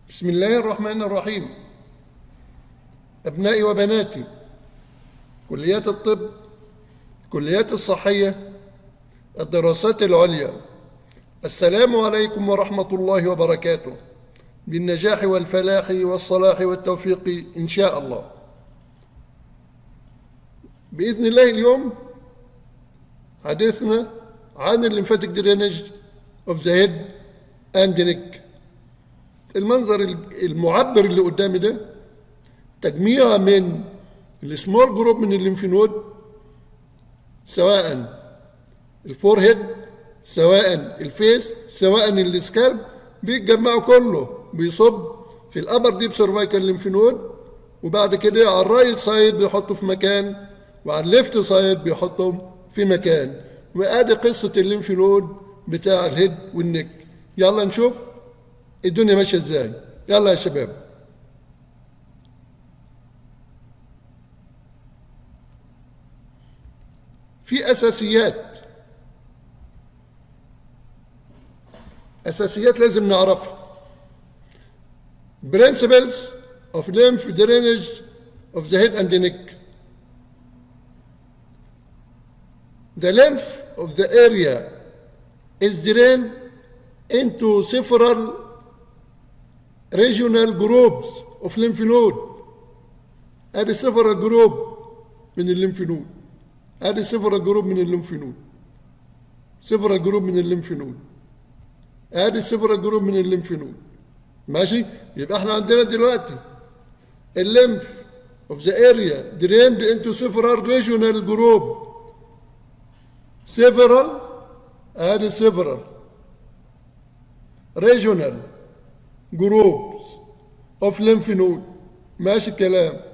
بسم الله الرحمن الرحيم أبنائي وبناتي كليات الطب كليات الصحية الدراسات العليا السلام عليكم ورحمة الله وبركاته بالنجاح والفلاح والصلاح والتوفيق إن شاء الله بإذن الله اليوم حديثنا عن الليمفاتيك درينج اوف ذا هيد اند نيك المنظر المعبر اللي قدامي ده تجميع من السمول جروب من الليمف نود سواء الفور هيد سواء الفيس سواء السكالب بيتجمعوا كله بيصب في الابر ديب سيرفايكال ليمف نود وبعد كده على الرايت سايد بيحطوا في مكان وعلى الليفت سايد بيحطهم في مكان وادي قصه الليمف نود بتاع الهيد والنك يلا نشوف الدنيا ماشيه ازاي يلا يا شباب في اساسيات اساسيات لازم نعرفها principles of lymph drainage of the head and the neck the lymph of the area is drained into several regional groups of lymph node ادي several group من الليمف نود ادي several group من الليمف نود several group من الليمف نود ادي several group من الليمف نود ماشي يبقى احنا عندنا دلوقتي الليمف of the area drained into several regional group several ادي several regional groups of lymph node ماشي الكلام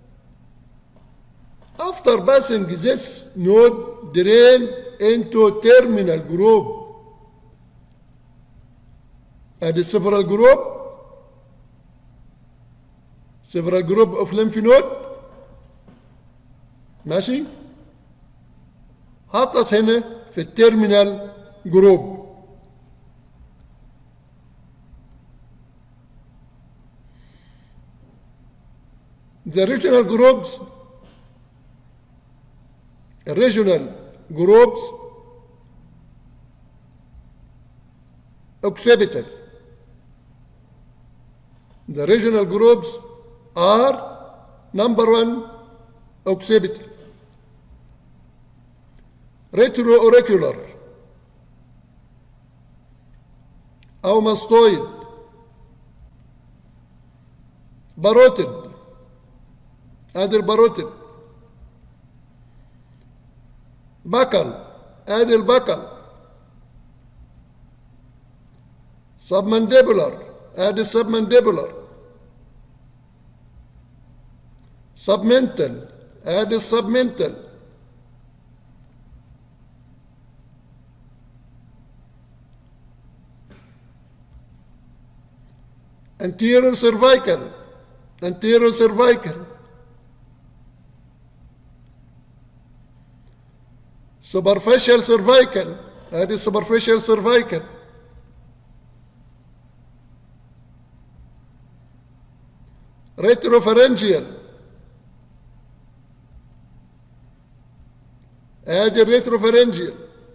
after passing this node drain into terminal group ادي several group several group of lymph node ماشي حطت هنا في التيرمينال جروب The regional groups regional groups occipital The regional groups are number one occipital retroauricular أو ماستويد باروتيد ادي الباروتيد بكل ادي البكل سبمنديبولار ادي السبمنديبولار سبمنتال ادي السبمنتال anterior cervical anterior cervical superficial cervical ادي superficial cervical retropharyngeal ادي الريتروفارنجيال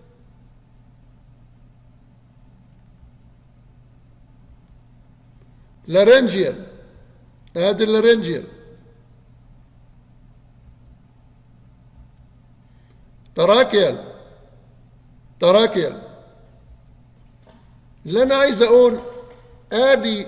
لارنجيال ادي اللارنجيال تراكيال تراكيال اللي انا عايز اقول ادي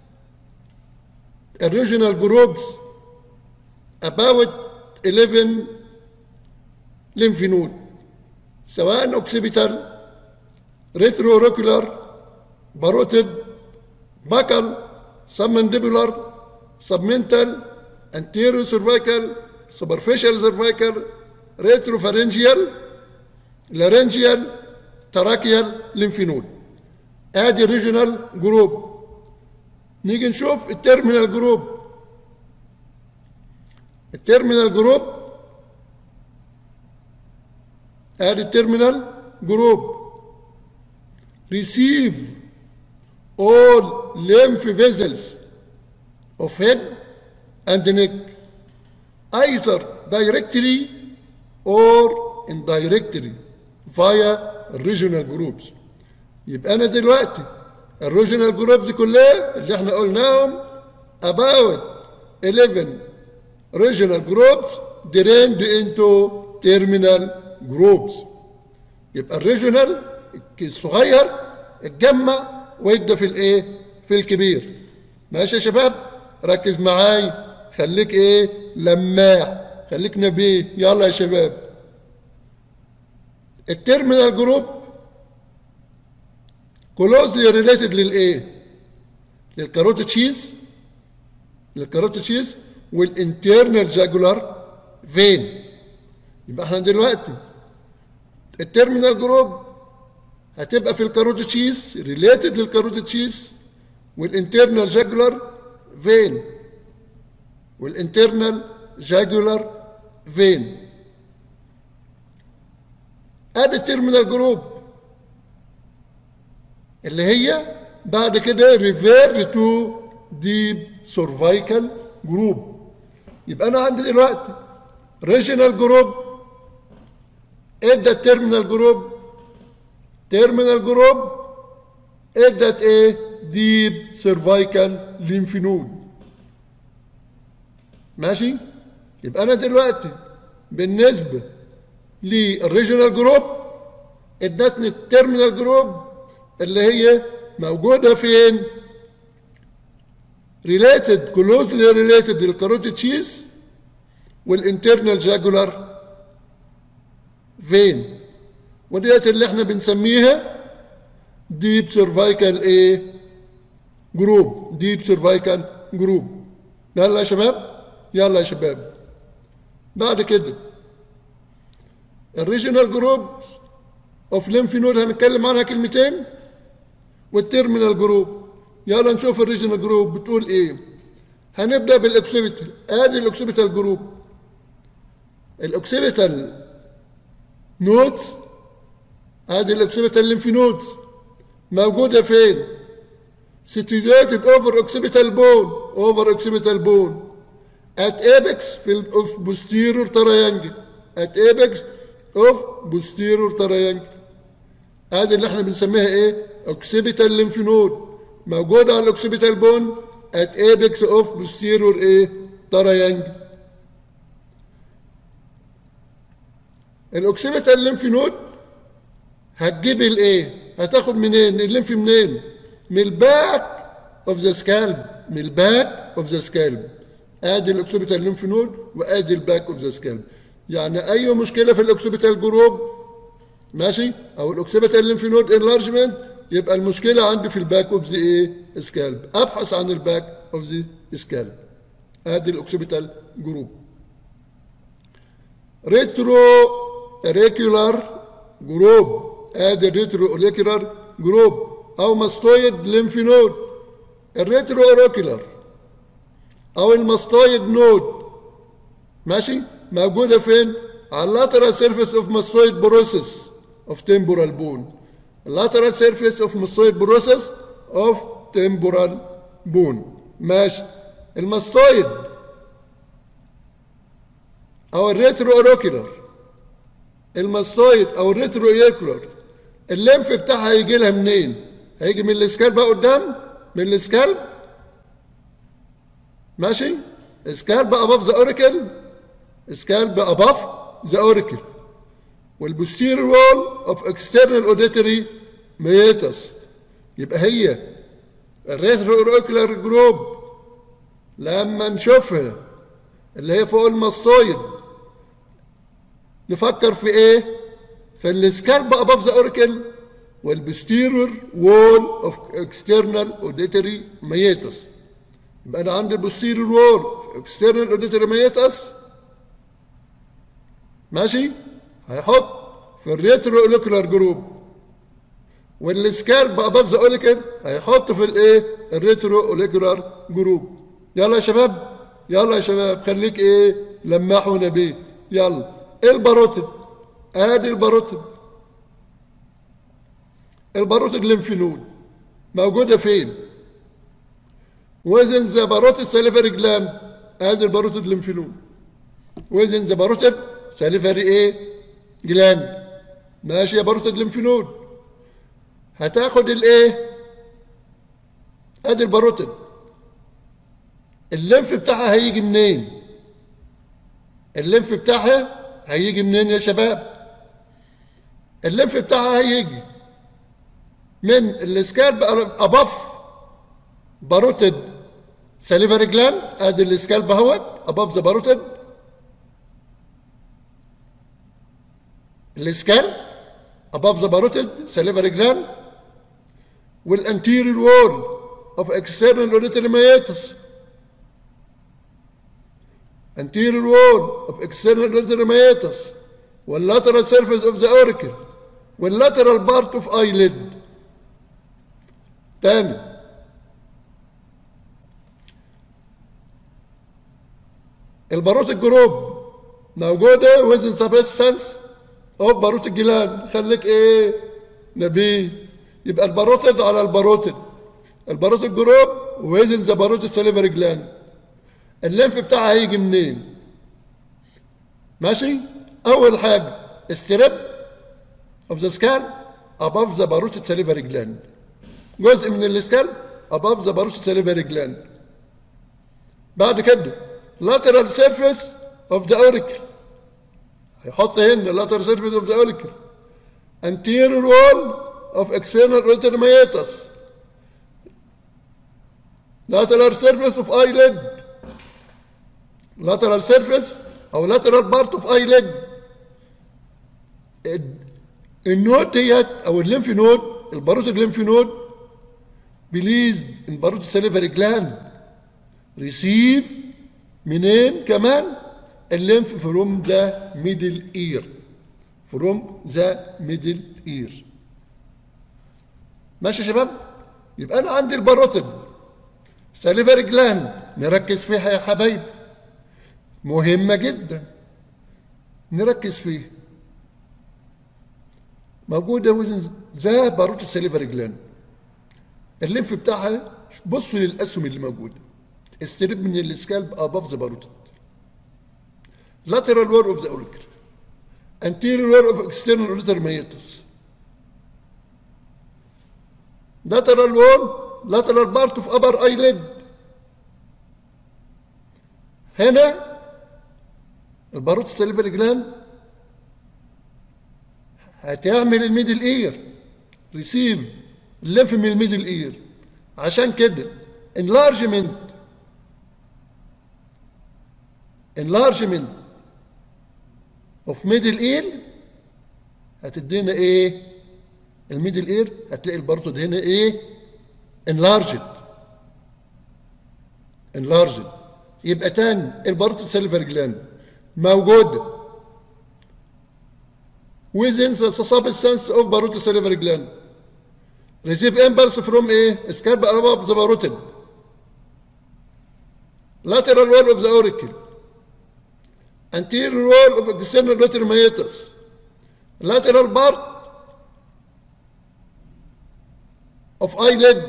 الريجونال جروبس about 11 lymph node سواء اوكسيبيتال ريترو روكولار باروتيد باكل submandibular submental anterior cervical superficial cervical retropharyngeal laryngeal tracheal lymph node ادي ريجونال جروب نيجي نشوف التيرمينال جروب التيرمينال جروب ادي التيرمينال جروب receive all lymph vessels of head and neck either directly or indirectly via regional groups يبقى انا دلوقتي الريجونال جروبز كلها اللي احنا قلناهم about 11 regional groups drained into terminal groups يبقى الريجونال الصغير اتجمع وادى في الايه في الكبير ماشي يا شباب ركز معاي خليك ايه لماح خليك نبيه يلا يا شباب التيرمينال جروب كلوزلي ريليتد للايه للكاروت تشيز للكاروت تشيز والانترنال جاجولار فين يبقى احنا دلوقتي التيرمينال جروب هتبقى في الكاروت تشيز ريليتد للكاروت تشيز والانترنال جاجولار فين والانترنال جاجولار فين ادي التيرمينال جروب اللي هي بعد كده ريفير تو ديب سيرفايكال جروب يبقى انا عندي دلوقتي ريجنال جروب ادى التيرمينال جروب تيرمينال جروب ادت ايه ديب سيرفايكال ليمف نود ماشي يبقى انا دلوقتي بالنسبه للريجنال جروب ادتني التيرمينال جروب اللي هي موجوده فين ريليتد كلوزلي ريليتد للكاروتيد تشيز والانترنال جاجولار فين وديت اللي احنا بنسميها ديب سيرفايكال ايه جروب ديب سيرفايكال جروب يلا يا شباب يلا يا شباب بعد كده الريجنال جروب اوف ليمف نود هنتكلم عنها كلمتين والتيرمينال جروب يلا نشوف الريجنال جروب بتقول ايه هنبدا بالاكسبيتال ادي الاكسبيتال جروب الاكسبيتال نودز ادي الاكسبيتال ليمف نودز موجوده فين situated over occipital bone over occipital bone at apex في ال- of posterior triangle at apex of posterior triangle ادي اللي احنا بنسميها ايه occipital lymph node موجوده على الاوكسيبيتال بون at apex of posterior ايه triangle الاوكسيبيتال ليمف نود هتجيب الايه هتاخد منين الليمف منين من الباك اوف ذا سكالب من الباك اوف ذا سكالب ادي الاوكسيبيتال ليمف نود وادي الباك اوف ذا سكالب يعني اي مشكله في الاوكسيبيتال جروب ماشي او الاوكسيبيتال ليمف نود انلارجمنت يبقى المشكله عندي في الباك اوف ذا ايه سكالب ابحث عن الباك اوف ذا سكالب ادي الاوكسيبيتال جروب ريترو ريكولار جروب ادي الريترو اوريكولار جروب او ماستويد ليمف نود الريترو اوريكولار او الماستويد نود ماشي موجوده فين على اللاترال سيرفيس اوف ماستويد بروسيس اوف تمبورال بون اللاترال سيرفيس اوف ماستويد بروسيس اوف تمبورال بون ماشي الماستويد او الريترو اوريكولار الماستويد او الريترو ايكولار الليمف بتاعها هيجي لها منين؟ هيجي من الاسكالب بقى قدام من الاسكالب ماشي؟ اسكالب اباف ذا اوريكل اسكالب اباف ذا اوريكل والبوستير وول اوف اكسترنال اوديتري ميتس يبقى هي الريترو اوريكولار جروب لما نشوفها اللي هي فوق الماستويد نفكر في ايه في السكالب اباف ذا اوركل والبوستيرور وول اوف اكسترنال اوديتري ميتس يبقى انا عندي البوستيرور وول اوف اكسترنال اوديتري ميتس ماشي هيحط في الريترو اوليكولار جروب والسكالب اباف ذا اوركل هيحط في الايه الريترو اوليكولار جروب يلا يا شباب يلا يا شباب خليك ايه لماحوا نبيه يلا الباروتيد ادي الباروتيد الباروتيد ليمف نود موجوده فين وزن ذا باروتيد ساليفري جلاند ادي الباروتيد ليمفنود وزن ذا باروتيد ساليفري ايه جلاند ماشي يا باروتيد ليمفنود هتاخد الايه ادي الباروتيد الليمف بتاعها هيجي منين الليمف بتاعها هيجي منين يا شباب الليمف بتاعها هيجي من السكالب اباف باروتيد ساليفري جلاند ادي السكالب اهوت اباف ذا باروتيد السكالب اباف ذا باروتيد ساليفري جلاند والانتيريور وول اوف اكسترنال اوريتري ميتس anterior wall of external auditory meatus والlateral surface of the auricle والlateral part of eyelid تاني الباروت الجروب موجودة وزن سبستانس اوف باروت الجلان خليك ايه نبي يبقى الباروتد على الباروتد الباروت الجروب وزن ذا باروت السليفري جلاند الليمف بتاعها هيجي منين ماشي اول حاجه استرب اوف ذا سكال above ذا باروت ساليفري جلاند جزء من السكال above ذا باروت ساليفري جلاند بعد كده lateral surface of the auricle هيحط هنا lateral surface of the auricle anterior wall of external auditory meatus lateral surface of eyelid lateral surface او lateral part of eyelid النود ديت او الليمف نود الباروت الليمف نود بليز الباروت السليفري جلاند ريسيف منين كمان الليمف فروم ذا ميدل اير فروم ذا ميدل اير ماشي يا شباب يبقى انا عندي الباروتين سليفري جلاند نركز فيها يا حبايبي مهمة جدا نركز فيه موجودة وزن ذا باروت السليفري جلاند الليمف بتاعها بصوا للأسهم اللي موجودة استريب من السكالب above the باروتد lateral wall of the auricle anterior wall of external auditory meatus lateral wall lateral part of upper eyelid هنا الباروت السليفري جلاند هتعمل الميدل اير ريسيف الليمف من الميدل اير عشان كده enlargement enlargement of middle ear هتدينا ايه الميدل اير هتلاقي الباروتود هنا ايه enlarged enlarged يبقى تاني الباروتود سيلفر جلاند موجود within the substance of barotic salivary gland receive impulse from a scalp above the parotid lateral wall of the auricle anterior wall of external lateral meatus lateral part of eyelid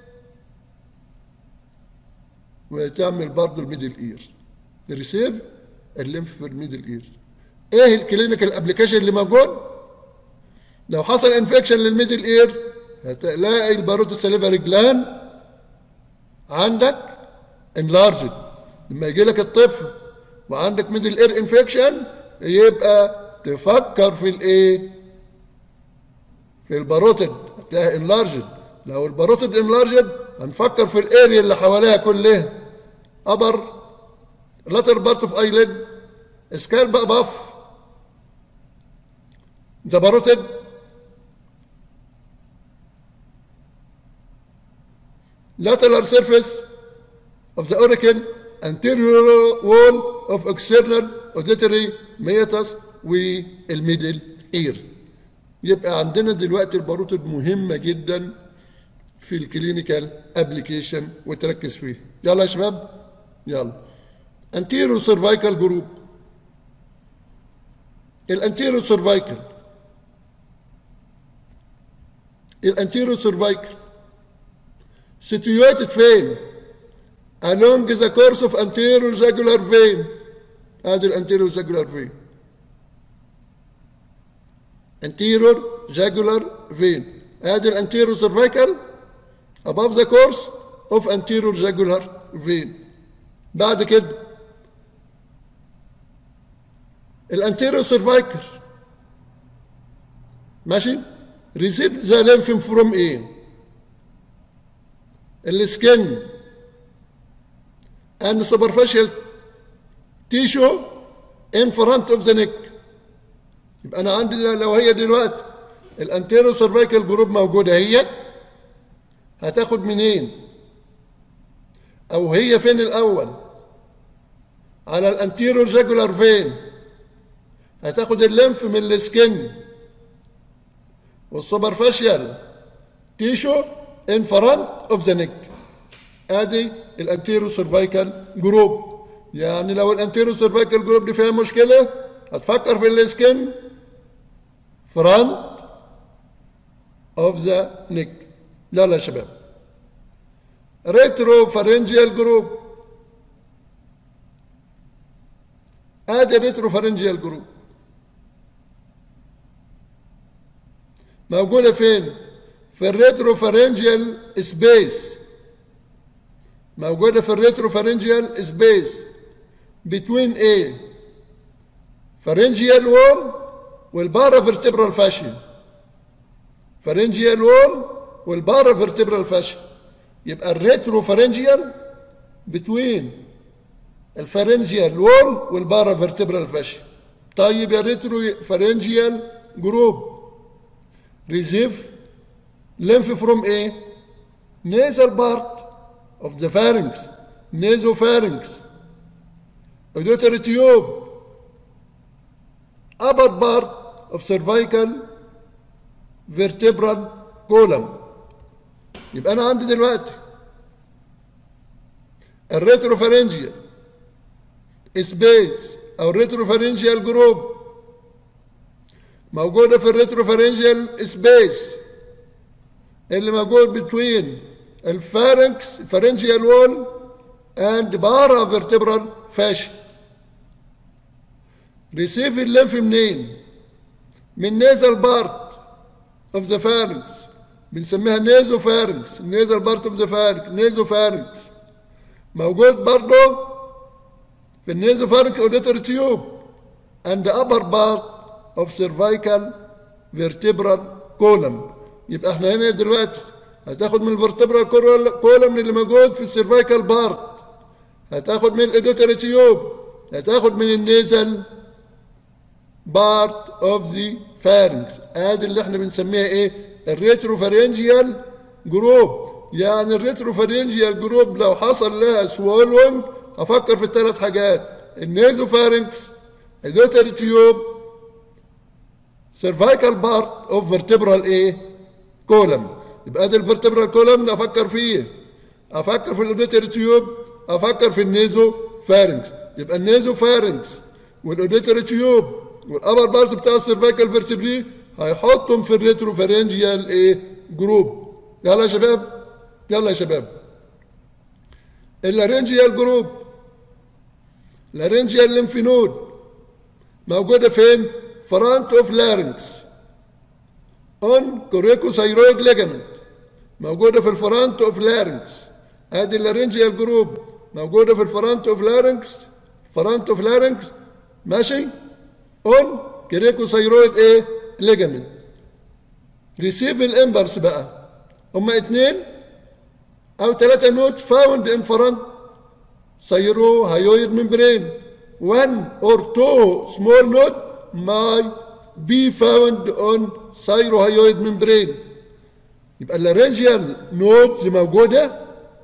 وتعمل برضه الميدل اير ريسيف الليمف في الميدل اير ايه الكلينيكال ابلكيشن اللي موجود لو حصل انفكشن للميدل اير هتلاقي الباروت السليفري جلان عندك انلارجد لما يجي لك الطفل وعندك ميدل اير انفكشن يبقى تفكر في الايه في الباروتد هتلاقيها انلارجد لو الباروتد انلارجد هنفكر في الاريا اللي حواليها كلها ابر latter part of eyelid scalp above the parotid lateral surface of the auricle anterior wall of external auditory meatus والميدل اير يبقى عندنا دلوقتي الباروتد مهمه جدا في الكلينيكال ابلكيشن وتركز فيه يلا يا شباب يلا anterior cervical group الانتيرو cervical الانتيرو cervical situated فين along the course of anterior jugular vein ادي الانتيريور jugular vein anterior jugular vein ادي الانتيريور cervical above the course of anterior jugular vein بعد كده الانتيريور cervical ماشي receive the lymph from ايه السكن and superficial tissue in front of the neck يبقى انا عندي لو هي دلوقتي الانتيرو سيرفيكال جروب موجوده اهيت هتاخد منين او هي فين الاول على الانتيرو جاجولار فين هتاخد الليمف من السكن والسوبرفاشيال تيشو ان فرونت اوف ذا نيك ادي الانتيرو سيرفيكال جروب يعني لو الانتيرو سيرفيكال جروب دي فيها مشكله هتفكر في السكن فرونت اوف ذا نيك يلا يا شباب ريترو فارنجيال جروب ادي ريترو فارنجيال جروب موجوده فين في الريترو فارنجيال سبيس موجوده في الريترو فارنجيال سبيس between A pharyngeal wall والبارافرتبرال فاشيا pharyngeal wall والبارافرتبرال فاشيا يبقى الريترو فارنجيال between الفارنجيال وول والبارافرتبرال فاشيا طيب يا ريترو فارنجيال جروب receive lymph from A nasal part of the pharynx nasopharynx auditory tube upper part of cervical vertebral column يبقى انا عندي دلوقتي الريتروفارنجيال سبيس او الريتروفارنجيال جروب موجوده في الريتروفارنجيال سبيس اللي موجود بتوين الفارنكس الفارنجيال وول اند بارا فيرتبرال فاشن ريسيف الليمف منين من نيزل بارت اوف ذا فارنكس بنسميها نيزو فارنكس نيزل بارت اوف ذا فارنكس نيزو فارنكس موجود برضه في النيزو فارنكس اوديتور تيوب اند ابر بارت اوف سيرفايكال فيرتبرال كولم يبقى احنا هنا دلوقتي هتاخد من الفرتبرال كولم اللي موجود في السيرفايكال بارت هتاخد من الاوديتور تيوب هتاخد من النيزل بارت اوف ذا فارنكس ادي اللي احنا بنسميها ايه الريتروفارنجيال جروب يعني الريتروفارنجيال جروب لو حصل لها سوالونج هفكر في الثلاث حاجات النيزوفارنكس الدوتر تيوب سيرفايكال بارت اوف فيرتبرال ايه كولم يبقى ادي الفيرتبرال كولم افكر فيه افكر في الاوديتر تيوب افكر في النيزو فارنكس يبقى النيزو فارنكس والاوديتر تيوب والابر بارت بتاع السيرفايكال فيرتبري هيحطهم في الريتروفارنجيال ايه جروب يلا يا شباب يلا يا شباب اللارنجيال جروب لارنجيال ليمفينود موجوده فين فرونت اوف لارنكس اون كوريكوثايرويد ليجامنت موجوده في الفرونت اوف لارنكس ادي اللارنجيال جروب موجوده في الفرونت اوف لارنكس فرونت اوف لارنكس ماشي اون كريكوثايرويد ايه ليجامنت ريسيف الامبرس بقى هما اتنين او ثلاثة نوت فاوند ان فرونت سيرو هايويد ممبرين one or two small node might be found on thyroid membrane يبقى اللارنجيال نودز موجودة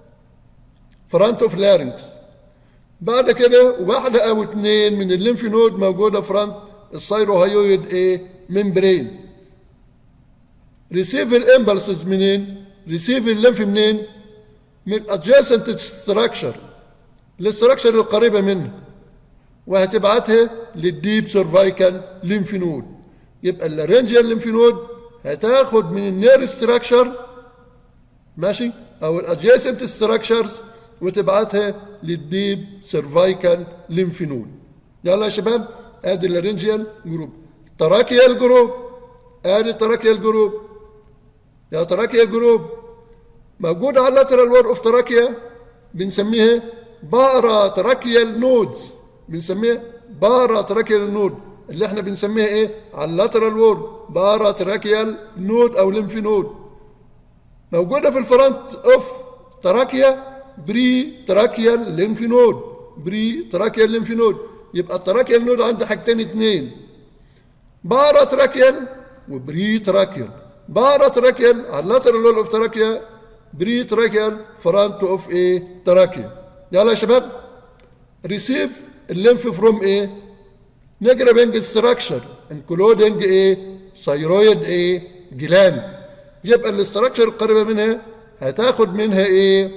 فرونت اوف لارنكس بعد كده واحدة أو اتنين من الليمف نود موجودة فرونت الثيروهايويد ايه ممبرين ريسيف الامبلسز منين؟ ريسيف الليمف منين؟ من الادجاسنت ستراكشر الاستراكشر القريبة منه وهتبعتها للديب سيرفايكال ليمف نود يبقى اللارنجيال ليمف نود هتاخد من النير ستراكشر ماشي او الادجاسنت ستراكشرز وتبعتها للديب سيرفايكال ليمف نود يلا يا شباب ادي اللارنجيال جروب تراكيال جروب ادي تراكيال جروب يا تراكيال جروب موجود على اللاترال وور اوف تراكيا بنسميها بارا تراكيال نودز بنسميها بارا تراكيال نود اللي احنا بنسميها ايه على اللاترال وور بارا تراكيال نود او ليمف نود موجوده في الفرونت اوف تراكيا بري تراكيال ليمف نود بري تراكيال ليمف نود يبقى التراكيال نود عنده حاجتين اتنين بارا تراكيال وبري تراكيال بارا تراكيال على اللاترال وول اوف تراكيا بري تراكيال فرونت اوف ايه تراكيا يلا يا شباب ريسيف الليمف فروم ايه نجربنج ستراكشر انكلودنج ايه ثيرويد ايه جلاند يبقى الاستراكشر القريبه منها هتاخد منها ايه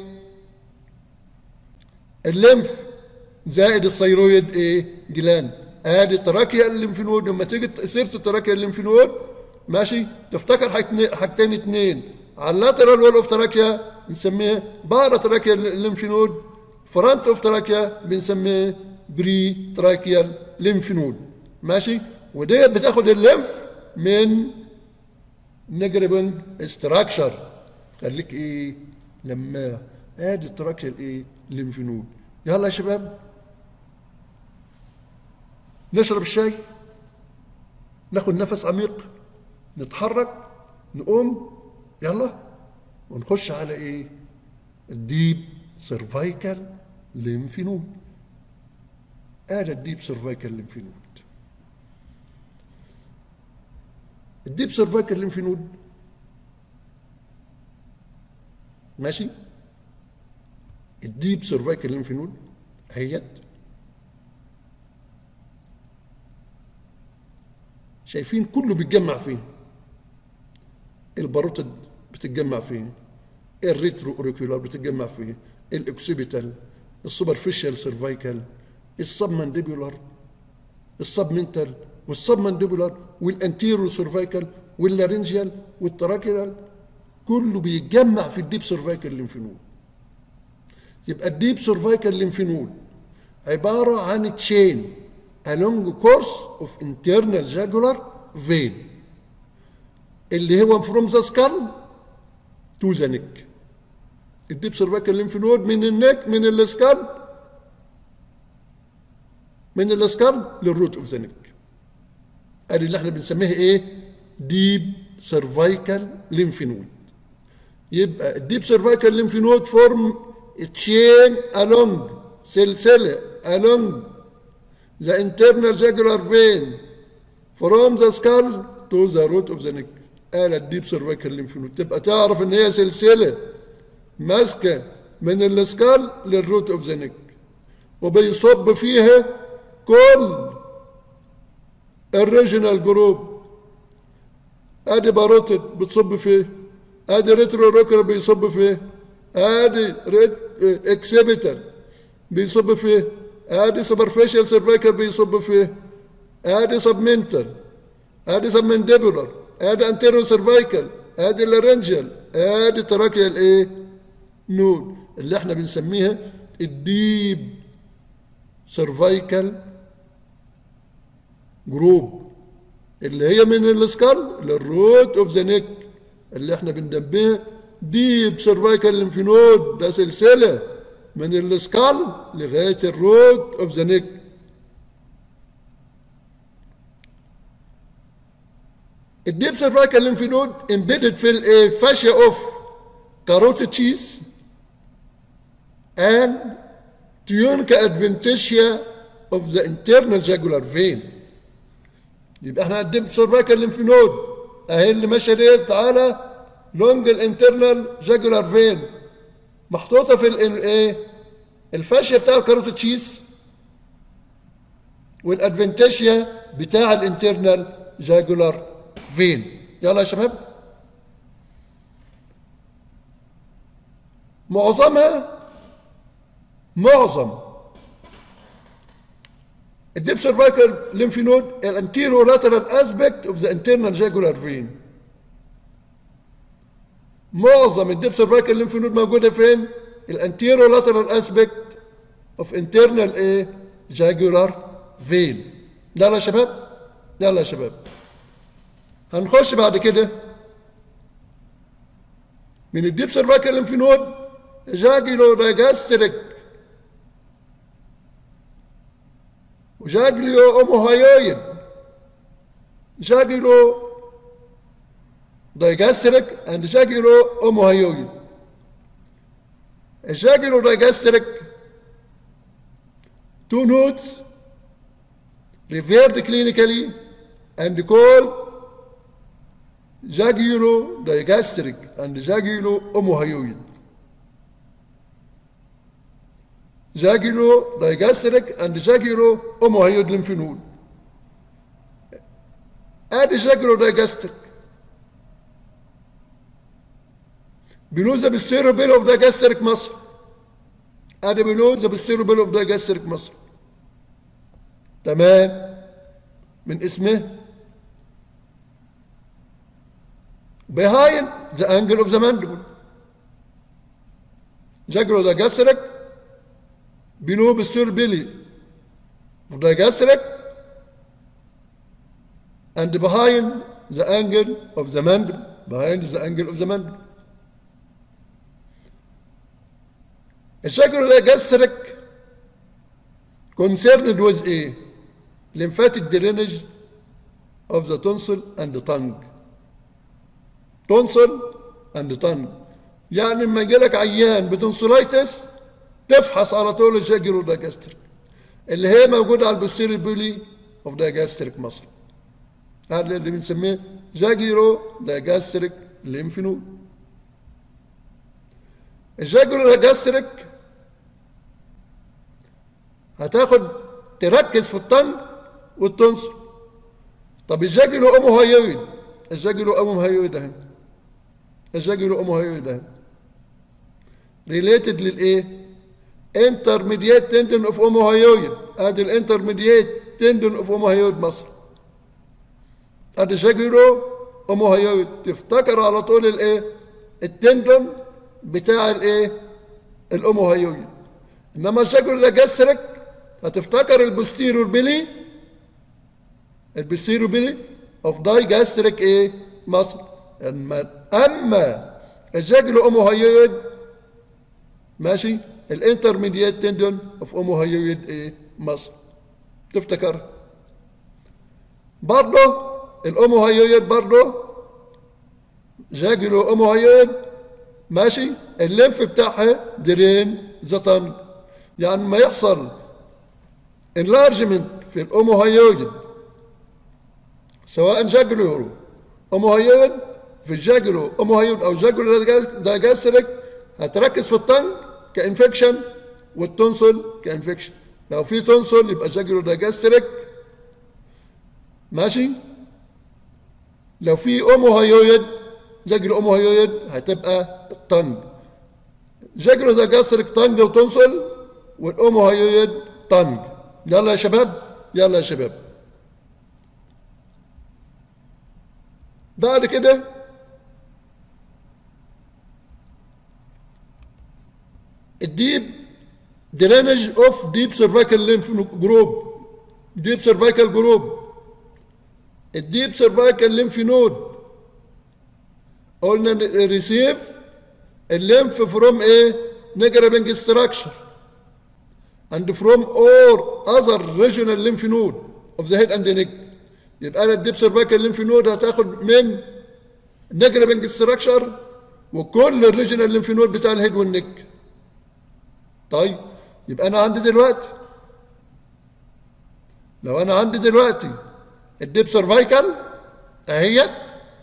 الليمف زائد الثيرويد ايه جلاند ادي التراكيا الليمفنود لما تيجي سيره التراكيا الليمفنود ماشي تفتكر حاجتين حاجتين اتنين على اللاترال وول اوف تراكيا بنسميها بارا تراكيا الليمفنود فرونت اوف تراكيا بنسميه بري تراكيال ليمف نود ماشي ودي بتاخد الليمف من نجربنج استراكشر خليك ايه لما ادي التراكيال ايه ليمف نود يلا يا شباب نشرب الشاي ناخد نفس عميق نتحرك نقوم يلا ونخش على ايه الديب سيرفايكال ليمف نود ادي الديب سيرفايكال ليمف نود الديب سيرفايكال ليمف نود ماشي الديب سيرفايكال ليمف نود اهيت شايفين كله بيتجمع فين الباروتد بتتجمع فين الريترو اوريكولار بتتجمع فين الاكسبيتال السوبرفيشال سيرفايكال السب مانديبولار السب منتال والسب مانديبولار والانتيرو سيرفايكال واللارنجيال والتراكيال كله بيتجمع في الديب سيرفايكال ليمفنود يبقى الديب سيرفايكال ليمفنود عباره عن تشين along course of internal jugular vein اللي هو from the skull to the neck الديب سيرفايكال ليمف نود من النك من السكال من السكال للروت اوف ذا نك ادي اللي احنا بنسميها ايه ديب سيرفايكال ليمف نود يبقى الديب سيرفايكال ليمف نود فورم تشين along سلسله along the internal jugular vein from the skull to the root of the neck قال الديب سيرفايكال ليمف نود تبقى تعرف ان هي سلسله ماسكه من السكال للروت اوف ذا نيك وبيصب فيها كل الريجنال جروب ادي باروتد بتصب فيه ادي ريترو روكر بيصب فيه ادي ريت اكسبيتال بيصب فيه ادي سوبرفيشال سيرفيكال بيصب فيه ادي سبمنتال ادي سبمنديبولار ادي انتيرو سيرفيكال ادي لارنجيال ادي تراكيال ايه نود اللي احنا بنسميها الديب سيرفايكال جروب اللي هي من السكال للروت اوف ذا نيك اللي احنا بندبيها ديب سيرفايكال ليمفينود ده سلسله من السكال لغايه الروت اوف ذا نيك الديب سيرفايكال ليمفينود امبيدد في الفاشيا اوف carotid cheese and tunica adventitia of the internal jugular vein يبقى احنا قدمت سيرفايكال ليمفينود اهي اللي ماشيه ديت على لونج الانترنال جاجولار فين محطوطه في الايه الفاشيه بتاع الكاروتيد تشيز والادفنتيشيا بتاع الانترنال جاجولار فين يلا يا شباب معظمها معظم الديب سيرفايكال ليمفينود الانتيرو لاترال اسبكت اوف ذا انترنال جاجولار فين معظم الديب سيرفايكال ليمفينود موجوده فين الانتيرو لاترال اسبكت اوف انترنال ايه جاجولار فين يلا يا شباب يلا يا شباب هنخش بعد كده من الديب سيرفايكال ليمفينود جاجلو دايجاستريك وجاجليو اوموهايويد جاجلو دايجاستريك اند جاجلو اوموهايويد الجاجلو دايجاستريك two nodes revered clinically and called jagulo digastric and jagulo omohyoid. Jagulo digastric and jagulo omohyoid lymph node. Add jagulo digastric. Below the posterior bell of digastric muscle. Add below the posterior bell of digastric muscle. تمام من اسمه behind the angle of the mandible جاجرو ده gastric below posterior belly of the gastric and behind the angle of the mandible behind the angle of the mandible الجاجرو ده gastric concerned with ايه lymphatic drainage of the tonsil and the tongue tonsil and tongue يعني لما يجيلك عيان بتونسلايتس تفحص على طول الجاجرو دايجاستريك اللي هي موجوده على البوستيري بولي اوف دايجاستريك مصر هذا اللي بنسميه جاجيرو دايجاستريك ليمفنود الجاجرو دايجاستريك هتاخد تركز في الطن والتنصر طب الجاجلو امو هيويد الجاجلو امو هيويد اهي الجاجلو امو هيويد اهي ريليتد للايه انترميديات تندن اوف امو هيويد ادي الانترميديات تندن اوف امو هيويد مصر ادي جاجلو امو هيويد تفتكر على طول الايه التندن بتاع الايه الامو هيويد انما الجاجلو ده جسرك هتفتكر البوستيرور بيلي البوستيرور بيلي اوف داي جاستريك ايه مصر اما اما الجاجلو اوموهيويد ماشي الانترميديات تندون اوف اوموهيويد ايه مصر تفتكر برضه الاوموهيويد برضه جاجلو اوموهيويد ماشي الليمف بتاعها درين زطن يعني ما يحصل انلارجمنت في الاوموهيويد سواء جاجلو اوموهيويد في الجاجلو اوموهيويد او جاجلو دايجاستريك هتركز في الطن كانفكشن والتونسل كانفكشن لو في تونسل يبقى جاجلو دايجاستريك ماشي لو في اوموهيويد جاجلو اوموهيويد هتبقى الطنج جاجلو دايجاستريك طنج وتونسل والاوموهيويد طنج يلا يا شباب يلا يا شباب بعد كده الديب درينج اوف ديب سيرفيكال ليمف جروب ديب سيرفيكال جروب الديب سيرفيكال ليمف نود قلنا ريسيف الليمف فروم ايه نيجرابنج ستراكشر and from all other regional lymph node of the head and the neck يبقى انا الديب سيرفيكال ليمف نود هتاخد من نيجرابنج ستراكشر وكل الريجنال ليمف نود بتاع الهيد والنك طيب يبقى انا عندي دلوقتي لو انا عندي دلوقتي الديب سيرفيكال اهيت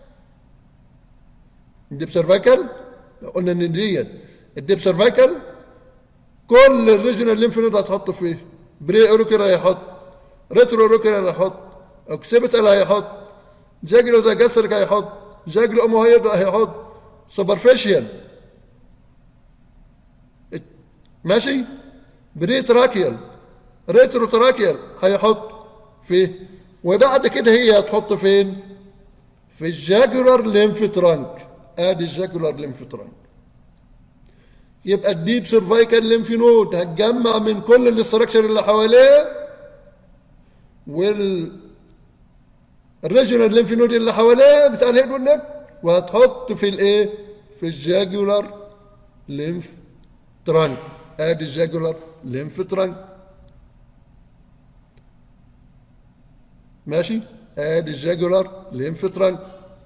الديب سيرفيكال قلنا ان ديت الديب سيرفيكال كل الريجنال ليمف نود هتحط فيه بري اوروكر هيحط ريترو اوروكر هيحط اوكسيبيتال هيحط جاجلو ده جسرك هيحط جاجلو اموهير هيحط سوبرفيشيال ماشي بري تراكيال ريترو تراكيال هيحط فيه وبعد كده هي هتحط فين في الجاجولار ليمف ترانك ادي الجاجولار ليمف ترانك يبقى الديب سيرفايكال ليمف نود هتجمع من كل الاستراكشر اللي حواليه وال الريجونال ليمف نود اللي حواليه بتاع الهيد والنك وهتحط في الايه في الجاجولار ليمف ترانك ادي الجاجولار ليمف ترانك ماشي ادي الجاجولار ليمف ترانك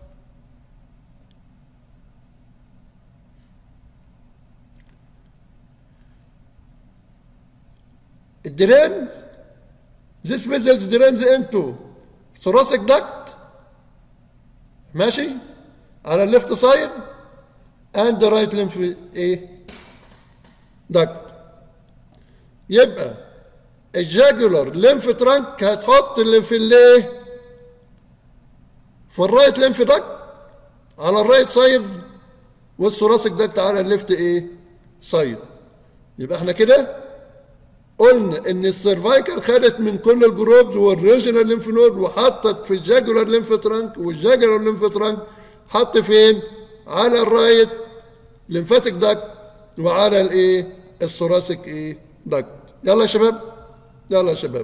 الدرين this vessels drains into thoracic duct ماشي على الليفت سايد and the right lymph ايه duct يبقى الجاجولار ليمف ترانك هتحط اللي في الايه في الرايت ليمف داكت على الرايت سايد والثوراسيك داكت على الليفت ايه سايد يبقى احنا كده قلنا ان السيرفايكال خدت من كل الجروبز والريجنال ليمف نود وحطت في الجاجولار ليمف ترانك والجاجولار ليمف ترانك حط فين على الرايت ليمفاتيك داكت وعلى الايه الثوراسيك ايه داكت يلا يا شباب يلا يا شباب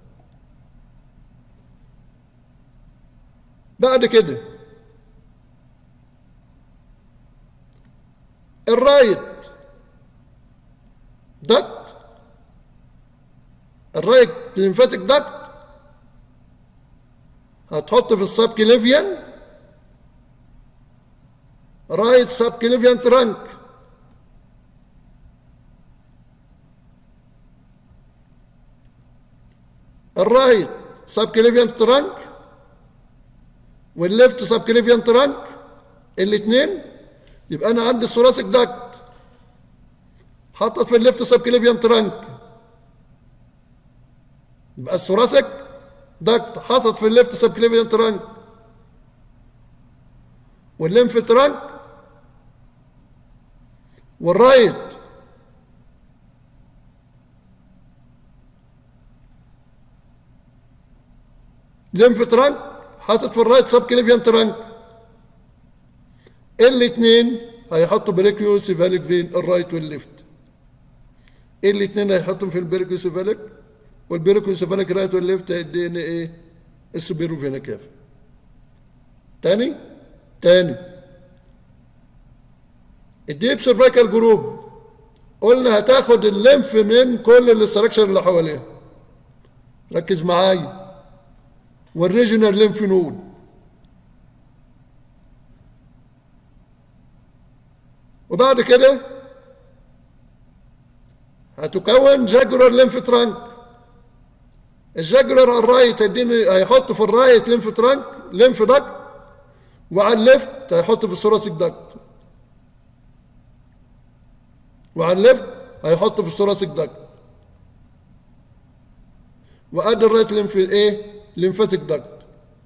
بعد كده الرايت داكت الرايت ليمفاتيك داكت هتحط في السب كليفيان رايت سب كليفيان ترانك الرايت سب كليفيان ترانك والليفت سب كليفيان ترانك الاثنين يبقى انا عندي الثوراسيك داكت حطت في الليفت سب كليفيان ترانك يبقى الثوراسيك داكت حطت في الليفت سب كليفيان ترانك والليمف ترانك والرايت ليمف ترانك حاطط في الرايت سب كليفيان ترانك الاثنين هيحطوا بريكيو سيفاليك فين الرايت والليفت الاثنين هيحطوا في البريكيو سيفاليك والبريكيو سيفاليك رايت والليفت هيدينا ايه السوبيرو فينا كافي تاني تاني الديب سيرفايكال جروب قلنا هتاخد الليمف من كل الاستراكشر اللي حواليها ركز معايا والريجونال ليمف نود وبعد كده هتكون جاجولار ليمف ترانك الجاجولار على الرايت هيديني هيحط في الرايت ليمف ترانك ليمف داكت وعلى الليفت هيحط في الثوراسيك داكت وعلى الليفت هيحط في الثوراسيك داكت وادي الرايت ليمف ايه ليمفاتيك داكت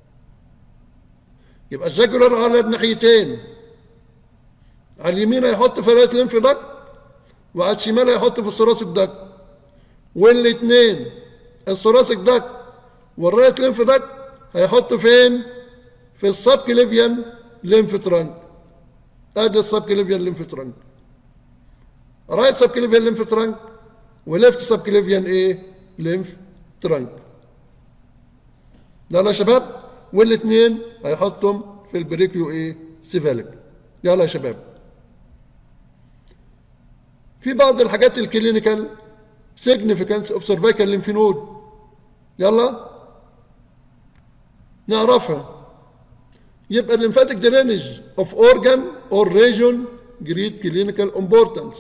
يبقى الجاجولار على الناحيتين على اليمين هيحط في الرايت ليمف داكت وعلى الشمال هيحط في الثوراسيك داكت والاثنين الثوراسيك داكت والرايت ليمف داكت هيحط فين في السب كليفيان ليمف ترانك ادي السب كليفيان ليمف ترانك رايت سب كليفيان ليمف ترانك وليفت سب كليفيان ايه ليمف ترانك يلا يا شباب والاثنين هيحطهم في البريكيو ايه سيفاليك يلا يا شباب في بعض الحاجات الكلينيكال سيجنيفيكانس اوف سيرفيكال ليمف نود يلا نعرفها يبقى الليمفاتيك درينج اوف اورجان اور ريجون جريد كلينيكال امبورتانس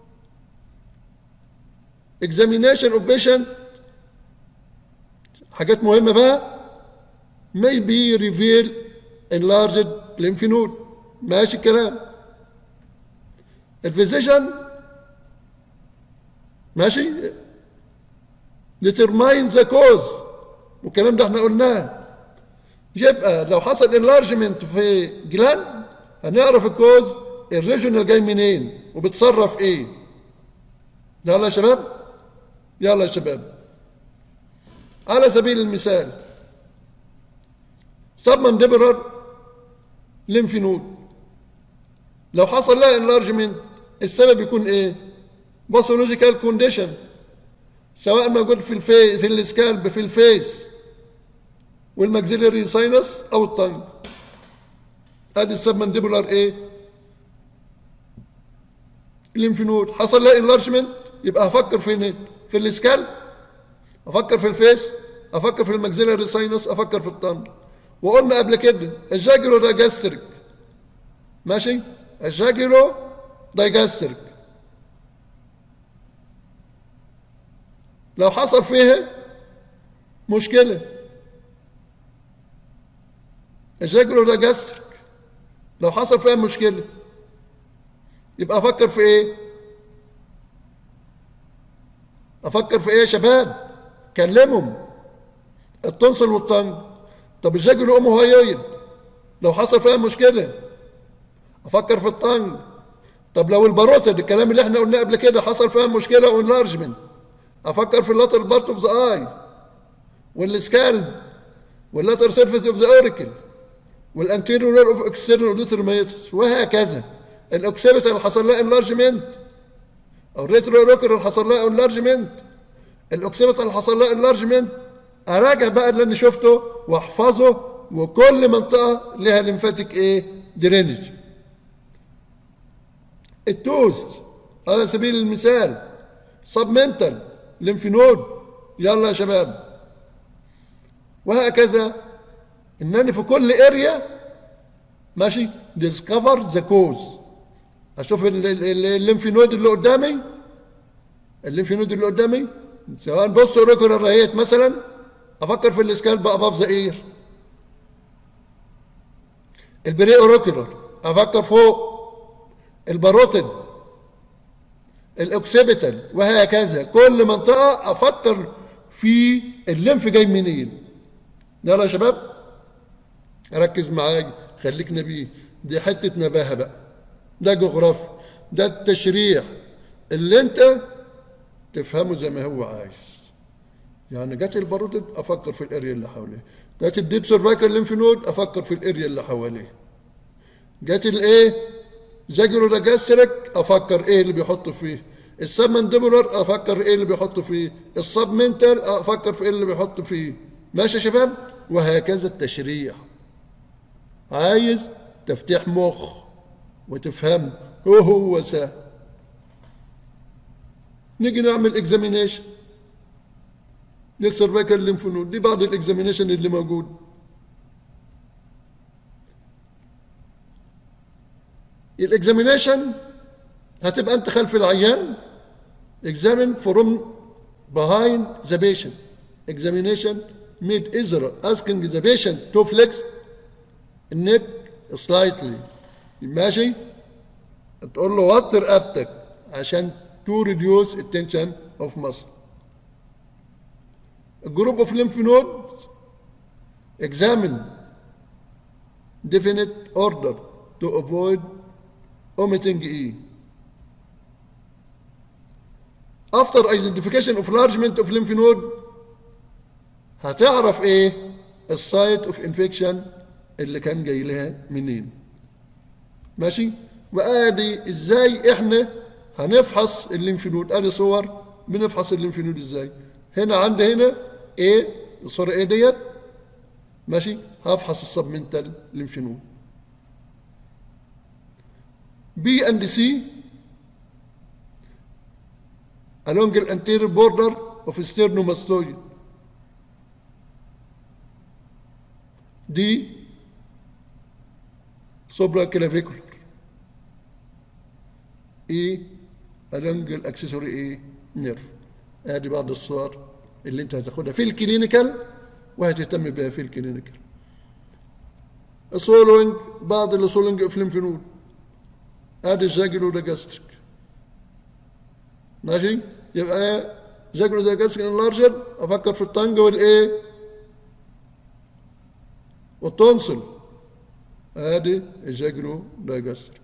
examination of patient حاجات مهمة بقى may be reveal enlarged lymph node ماشي الكلام الفيزيشن ماشي determine the cause والكلام ده احنا قلناه يبقى لو حصل انلارجمنت في جلاند هنعرف الكوز الريجونال جاي منين وبتصرف ايه يلا يا شباب يلا يا شباب على سبيل المثال سب مانديبولار ليمف نود لو حصل لها انلارجمنت السبب يكون ايه باثولوجيكال كونديشن سواء موجود في الفي في السكالب في الفيس والماكسيلري ساينس او الطنج ادي السبمنديبولار ايه الليمفنود حصل لها انلارجمنت يبقى هفكر فين في السكالب افكر في الفيس افكر في الماكسيلري ساينس افكر في الطنج وقلنا قبل كده الجاجرو ده جاستريك ماشي الجاجرو دايجاستريك لو حصل فيها مشكلة الجاجرو ده جاستريك لو حصل فيها مشكلة يبقى أفكر في إيه؟ أفكر في إيه يا شباب؟ كلمهم التنصل والطنج طب الجاجرو أمه هيين لو حصل فيها مشكلة أفكر في الطنج طب لو الباروتد الكلام اللي احنا قلناه قبل كده حصل فيها مشكلة وانلارجمنت افكر في اللاتر بارت اوف ذا اي والسكالب واللاتر سيرفيس اوف ذا اوريكل والانتيريور اوف اكسترنال اوديتور ميتس وهكذا الاوكسيبيتال اللي حصل لها انلارجمنت او الريترو روكر اللي حصل لها انلارجمنت الاوكسيبيتال اللي حصل لها انلارجمنت اراجع بقى اللي انا شفته واحفظه وكل منطقه لها ليمفاتيك ايه درينج التوز على سبيل المثال سبمنتال ليمفينود يلا يا شباب وهكذا انني في كل اريا ماشي ديسكفر ذا كوز اشوف الليمفينود اللي قدامي الليمفينود اللي قدامي سواء بص اوريكولار الرهيت مثلا افكر في الاسكالب اباف ذا اير البري اوريكولار افكر فوق الباروتين الاوكسيبيتال وهكذا كل منطقه افكر في الليمف جاي منين يلا يا شباب ركز معايا خليك نبيه دي حته نباهه بقى ده جغرافي ده التشريح اللي انت تفهمه زي ما هو عايز يعني جت الباروتيد افكر في الاريا اللي حواليه جت الديب سيرفايكال ليمف نود افكر في الاريا اللي حواليه جت الايه جاجرو راجاستريك افكر ايه اللي بيحط فيه السبمنديبولار افكر ايه اللي بيحط فيه السبمنتال افكر في ايه اللي بيحط فيه ماشي يا شباب وهكذا التشريح عايز تفتيح مخ وتفهم هو هو سهل نيجي نعمل اكزامينيشن للسيرفيكال ليمفونود دي بعض الاكزامينيشن اللي موجود الاكزامينيشن هتبقى انت خلف العيان examine from behind the patient examination made either asking the patient to flex neck slightly ماشي تقول له وطر رقبتك عشان to reduce tension of muscle A group of lymph nodes examine definite order to avoid omitting E. After identification of enlargement of lymph node هتعرف ايه السايت اوف انفكشن اللي كان جاي لها منين ماشي وادي ازاي احنا هنفحص الليمف نود ادي صور بنفحص الليمف نود ازاي هنا عندي هنا ايه الصوره ايه ديت ماشي هفحص السبمنتال ليمف نود B and C along the anterior border of sternomastoid. D supraclavicular. E along الاكسسوري ايه نيرف. ادي بعض الصور اللي انت هتاخدها في الكلينيكال وهتهتم بها في الكلينيكال. السولوينج بعض السولوينج اوف ليمف نود ادي الجاجلو جاستريك ماشي يبقى جاجلو جاستريك انلارجر افكر في الطنج والايه والتونسل ادي الجاجلو جاستريك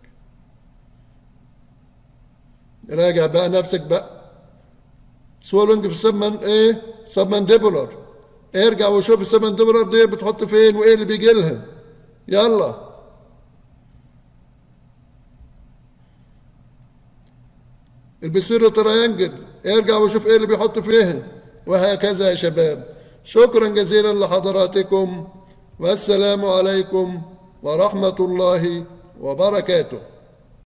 راجع بقى نفسك بقى سوالونج في السبمن ايه سبمنديبولار ارجع وشوف السبمنديبولار دي بتحط فين وايه اللي بيجي لها يلا البسيرة ترينجل ارجع وشوف ايه اللي بيحط فيها وهكذا يا شباب شكرا جزيلا لحضراتكم والسلام عليكم ورحمة الله وبركاته